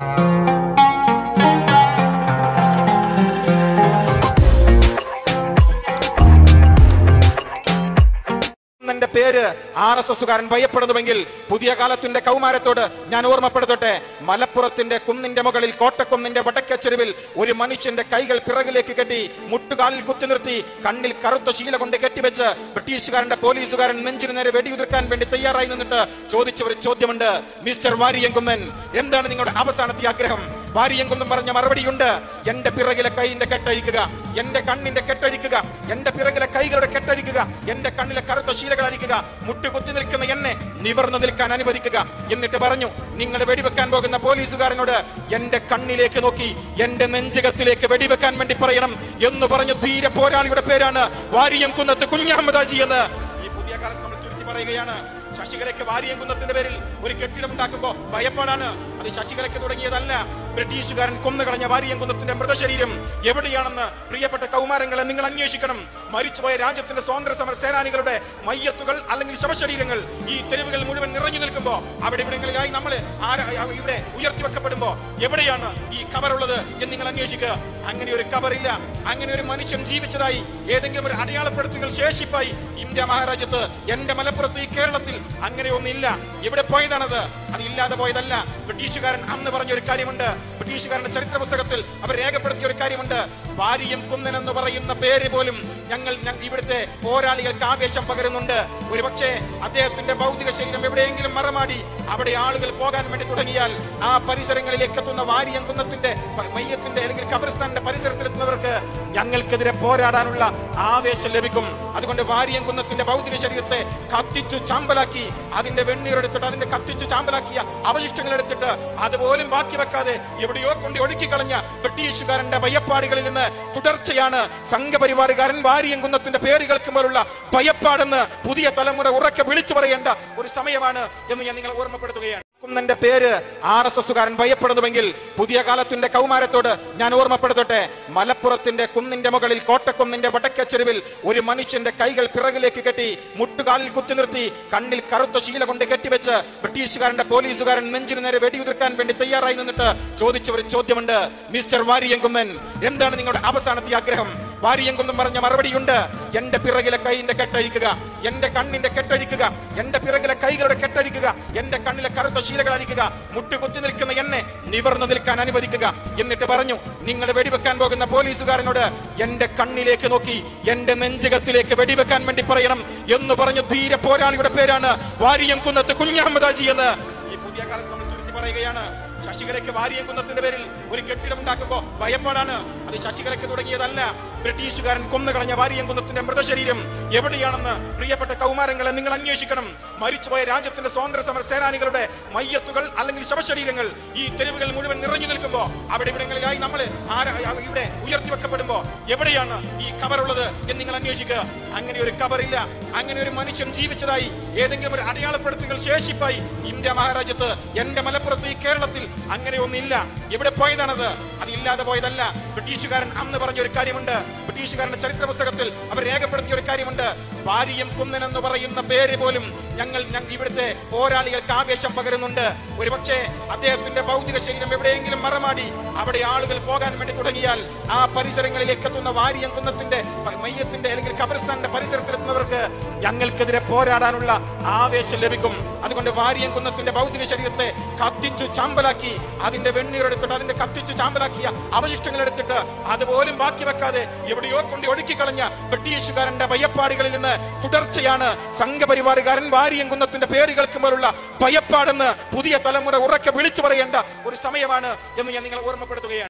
എന്റെ പേര് R S എസുകാരൻ ഭയപ്പെടുന്നുവെങ്കിൽ പുതിയ കാലത്തിന്റെ കൗമാരത്തോട് ഞാൻ ഓർമ്മപ്പെടുത്തട്ടെ മലപ്പുറത്തിന്റെ കുന്നിന്റെ മുകളിൽ കോട്ടക്കുന്നിന്റെ വടക്കച്ചെരുവിൽ ഒരു മനുഷ്യന്റെ കൈകൾ പിറകിലേക്ക് കെട്ടി മുട്ടുകാലിൽ കുത്തി നിർത്തി കണ്ണിൽ കറുത്ത ശീല കൊണ്ട് കെട്ടിവെച്ച് ബ്രിട്ടീഷുകാരന്റെ പോലീസുകാരൻ നെഞ്ചിനു നേരെ വെടിയുതിർക്കാൻ വേണ്ടി തയ്യാറായി നിന്നിട്ട് ചോദിച്ച ഒരു ചോദ്യമുണ്ട് മിസ്റ്റർ വാരിയങ്കുന്നൻ എന്താണ് നിങ്ങളുടെ അവസാനത്തെ ആഗ്രഹം വാരിയങ്കുന്നം പറഞ്ഞ മറുപടിയുണ്ട് എന്റെ പിറകിലെ കൈയിന്റെ കെട്ടഴിക്കുക എന്റെ കണ്ണിന്റെ കെട്ടഴിക്കുക എന്റെ പിറകിലെ കൈകളുടെ കെട്ടഴിക്കുക എന്റെ കണ്ണിലെ കറുത്ത ശീലകൾ അഴിക്കുക മുട്ടുകുത്തി നിൽക്കുന്ന എന്നെ നിവർന്നു നിൽക്കാൻ അനുവദിക്കുക എന്നിട്ട് പറഞ്ഞു നിങ്ങൾ വെടിവെക്കാൻ പോകുന്ന പോലീസുകാരനോട് എന്റെ കണ്ണിലേക്ക് നോക്കി എന്റെ നെഞ്ചകത്തിലേക്ക് വെടിവെക്കാൻ വേണ്ടി പറയണം എന്ന് പറഞ്ഞു ധീര പോരാളിയുടെ പേരാണ് വാരിയം കുന്നത്ത് കുഞ്ഞഹമ്മദാജി എന്ന് ഈ പുതിയ കാലത്ത് നമ്മൾ ചുരുത്തി പറയുകയാണ് ശശികലയ്ക്ക് വാരിയംകുന്നത്തിന്റെ പേരിൽ ഒരു കെട്ടിടം ഉണ്ടാക്കുമ്പോ ഭയപ്പാടാണ് അത് ശശികലയ്ക്ക് തുടങ്ങിയതല്ല ബ്രിട്ടീഷുകാരൻ കൊന്നുകളഞ്ഞ വാരിയംകുന്നത്തിന്റെ മൃതശരീരം എവിടെയാണെന്ന് പ്രിയപ്പെട്ട കൗമാരങ്ങളെ നിങ്ങൾ അന്വേഷിക്കണം മരിച്ചുപോയ രാജ്യത്തിന്റെ സ്വാതന്ത്ര്യ സമര സേനാനികളുടെ മയ്യത്തുകൾ അല്ലെങ്കിൽ ശവശരീരങ്ങൾ ഈ തെരുവുകൾ മുഴുവൻ നിറഞ്ഞു നിൽക്കുമ്പോ അവിടെ ഇവിടങ്ങളിലായി നമ്മൾ ഇവിടെ ഉയർത്തി വെക്കപ്പെടുമ്പോ എവിടെയാണ് ഈ കബറുള്ളത് എന്ന് നിങ്ങൾ അന്വേഷിക്കുക അങ്ങനെ ഒരു കബറില്ല അങ്ങനെ ഒരു മനുഷ്യൻ ജീവിച്ചതായി ഏതെങ്കിലും ഒരു അടയാളപ്പെടുത്തുകൾ ശേഷിപ്പായി ഇന്ത്യ മഹാരാജ്യത്ത് എന്റെ മലപ്പുറത്ത് ഈ കേരളത്തിൽ അങ്ങനെ ഒന്നില്ല ഇവിടെ പോയതാണത് അത് ഇല്ലാതെ പോയതല്ല ബ്രിട്ടീഷുകാരൻ അന്ന് പറഞ്ഞ ഒരു കാര്യമുണ്ട് ബ്രിട്ടീഷുകാരന്റെ ചരിത്ര പുസ്തകത്തിൽ അവർ രേഖപ്പെടുത്തിയ ഒരു കാര്യമുണ്ട് വാരിയം കുന്നൻ എന്ന് പറയുന്ന പേര് പോലും ഞങ്ങൾ ഞ- ഇവിടുത്തെ പോരാളികൾക്ക് ആവേശം പകരുന്നുണ്ട് ഒരുപക്ഷെ അദ്ദേഹത്തിന്റെ ഭൗതിക ശരീരം എവിടെയെങ്കിലും മറമാടി അവിടെ ആളുകൾ പോകാൻ വേണ്ടി തുടങ്ങിയാൽ ആ പരിസരങ്ങളിലേക്ക് എത്തുന്ന വാരിയം കുന്നത്തിന്റെ പ- മയ്യത്തിന്റെ അല്ലെങ്കിൽ ഖബർസ്ഥാന്റെ പരിസരത്തിലെത്തുന്നവർക്ക് ഞങ്ങൾക്കെതിരെ പോരാടാനുള്ള ആവേശം ലഭിക്കും അതുകൊണ്ട് വാരിയം കുന്നത്തിന്റെ ഭൗതിക ശരീരത്തെ കത്തിച്ചു ചാമ്പലാക്കി അതിന്റെ വെണ്ണീരെടുത്തിട്ട് അതിന്റെ കത്തിച്ചു ചാമ്പലാക്കിയ അവശിഷ്ടങ്ങൾ എടുത്തിട്ട് അതുപോലും ബാക്കി വെക്കാതെ എവിടെയോ കൊണ്ട് ഒഴുക്കി കളഞ്ഞ ബ്രിട്ടീഷുകാരന്റെ ഭയപ്പാടുകളിൽ നിന്ന് തുടർച്ചയാണ് സംഘപരിവാറുകാരൻ വാരിയം കുന്നത്തിന്റെ പേര് കേൾക്കുമ്പോഴുള്ള ഭയപ്പാടെന്ന് പുതിയ തലമുറ ഉറക്കെ വിളിച്ചു പറയേണ്ട ഒരു സമയമാണ് എന്ന് ഞാൻ നിങ്ങളെ ഓർമ്മപ്പെടുത്തുകയാണ് കുന്നന്റെ പേര് ആർ എസ് എസുകാരൻ ഭയപ്പെടുന്നുവെങ്കിൽ പുതിയ കാലത്തിന്റെ കൗമാരത്തോട് ഞാൻ ഓർമ്മപ്പെടുത്തട്ടെ മലപ്പുറത്തിന്റെ കുന്നിന്റെ മുകളിൽ കോട്ടക്കുന്നിന്റെ വടക്കച്ചെരുവിൽ ഒരു മനുഷ്യന്റെ കൈകൾ പിറകിലേക്ക് കെട്ടി മുട്ടുകാലിൽ കുത്തി നിർത്തി കണ്ണിൽ കറുത്ത ശീല കൊണ്ട് കെട്ടിവെച്ച് ബ്രിട്ടീഷുകാരന്റെ പോലീസുകാരൻ നെഞ്ചിനു നേരെ വെടിയുതിർക്കാൻ വേണ്ടി തയ്യാറായി നിന്നിട്ട് ചോദിച്ച ഒരു ചോദ്യമുണ്ട് മിസ്റ്റർ വാരിയങ്കുന്നൻ എന്താണ് നിങ്ങളുടെ അവസാനത്തെ ആഗ്രഹം വാരിയങ്കുന്നം പറഞ്ഞ മറുപടിയുണ്ട് എന്റെ പിറകിലെ കൈയിന്റെ കെട്ടഴിക്കുക എന്റെ കണ്ണിന്റെ കെട്ടഴിക്കുക എന്റെ പിറകിലെ കൈകളുടെ കെട്ടഴിക്കുക എന്റെ കണ്ണിലെ കറുത്ത ശീലകൾ അഴിക്കുക മുട്ടുകുത്തി നിൽക്കുന്ന എന്നെ നിവർന്നു നിൽക്കാൻ അനുവദിക്കുക എന്നിട്ട് പറഞ്ഞു നിങ്ങൾ വെടിവെക്കാൻ പോകുന്ന പോലീസുകാരനോട് എന്റെ കണ്ണിലേക്ക് നോക്കി എന്റെ നെഞ്ചകത്തിലേക്ക് വെടിവെക്കാൻ വേണ്ടി പറയണം എന്ന് പറഞ്ഞു ധീര പോരാളിയുടെ പേരാണ് വാരിയം കുന്നത്ത് കുഞ്ഞഹമ്മദാജി എന്ന് ഈ പുതിയ കാലത്ത് നമ്മൾ ചുരുത്തി പറയുകയാണ് ശശികലയ്ക്ക് വാരിയം കുന്നത്തിന്റെ പേരിൽ ഒരു കെട്ടിടം ഉണ്ടാക്കുമ്പോ ഭയപ്പാടാണ് അത് ശശികലയ്ക്ക് തുടങ്ങിയതല്ല ബ്രിട്ടീഷുകാരൻ കൊന്നുകളഞ്ഞ വാരിയം കുന്നത്തിന്റെ മൃതശരീരം എവിടെയാണെന്ന് പ്രിയപ്പെട്ട കൗമാരങ്ങളെ നിങ്ങൾ അന്വേഷിക്കണം മരിച്ചുപോയ രാജ്യത്തിന്റെ സ്വാതന്ത്ര്യ സമര സേനാനികളുടെ മയ്യത്തുകൾ അല്ലെങ്കിൽ ശവശരീരങ്ങൾ ഈ തെരുവുകൾ മുഴുവൻ നിറഞ്ഞു നിൽക്കുമ്പോ അവിടെ ഇവിടങ്ങളിലായി നമ്മൾ ഇവിടെ ഉയർത്തി വെക്കപ്പെടുമ്പോ എവിടെയാണ് ഈ കബറുള്ളത് എന്ന് നിങ്ങൾ അന്വേഷിക്കുക അങ്ങനെ ഒരു കബറില്ല അങ്ങനെ ഒരു മനുഷ്യൻ ജീവിച്ചതായി ഏതെങ്കിലും ഒരു അടയാളപ്പെടുത്തുകൾ ശേഷിപ്പായി ഇന്ത്യ മഹാരാജ്യത്ത് എന്റെ മലപ്പുറത്ത് ഈ കേരളത്തിൽ അങ്ങനെ ഒന്നില്ല ഇവിടെ പോയതാണത് അത് ഇല്ലാതെ പോയതല്ല ബ്രിട്ടീഷുകാരൻ അന്ന് പറഞ്ഞ ഒരു കാര്യമുണ്ട് ബ്രിട്ടീഷുകാരന്റെ ചരിത്ര പുസ്തകത്തിൽ അവർ രേഖപ്പെടുത്തിയ ഒരു കാര്യമുണ്ട് വാരിയം കുന്നൻ എന്ന് പറയുന്ന പേര് പോലും ഞങ്ങൾ ഞ- ഇവിടുത്തെ പോരാളികൾക്ക് ആവേശം പകരുന്നുണ്ട് ഒരുപക്ഷെ അദ്ദേഹത്തിന്റെ ഭൗതിക ശരീരം എവിടെയെങ്കിലും മറമാടി അവിടെ ആളുകൾ പോകാൻ വേണ്ടി തുടങ്ങിയാൽ ആ പരിസരങ്ങളിലേക്ക് എത്തുന്ന വാരിയം കുന്നത്തിന്റെ പ- മയ്യത്തിന്റെ അല്ലെങ്കിൽ ഖബർസ്ഥാന്റെ പരിസരത്തിലെത്തുന്നവർക്ക് ഞങ്ങൾക്കെതിരെ പോരാടാനുള്ള ആവേശം ലഭിക്കും അതുകൊണ്ട് വാരിയം കുന്നത്തിന്റെ ഭൗതിക ശരീരത്തെ കത്തിച്ചു ചാമ്പലാക്കി അതിന്റെ വെണ്ണീരെടുത്തിട്ട് അതിന്റെ കത്തിച്ചു ചാമ്പലാക്കിയ അവശിഷ്ടങ്ങൾ എടുത്തിട്ട് അതുപോലും ബാക്കി വെക്കാതെ എവിടെയോ കൊണ്ട് ഒഴുക്കി കളഞ്ഞ ബ്രിട്ടീഷുകാരന്റെ ഭയപ്പാടുകളിൽ നിന്ന് തുടർച്ചയാണ് സംഘപരിവാറുകാരൻ വാരിയം കുന്നത്തിന്റെ പേര് കേൾക്കുമ്പോഴുള്ള ഭയപ്പാടെന്ന് പുതിയ തലമുറ ഉറക്കെ വിളിച്ചു പറയേണ്ട ഒരു സമയമാണ് എന്ന് ഞാൻ നിങ്ങളെ ഓർമ്മപ്പെടുത്തുകയാണ്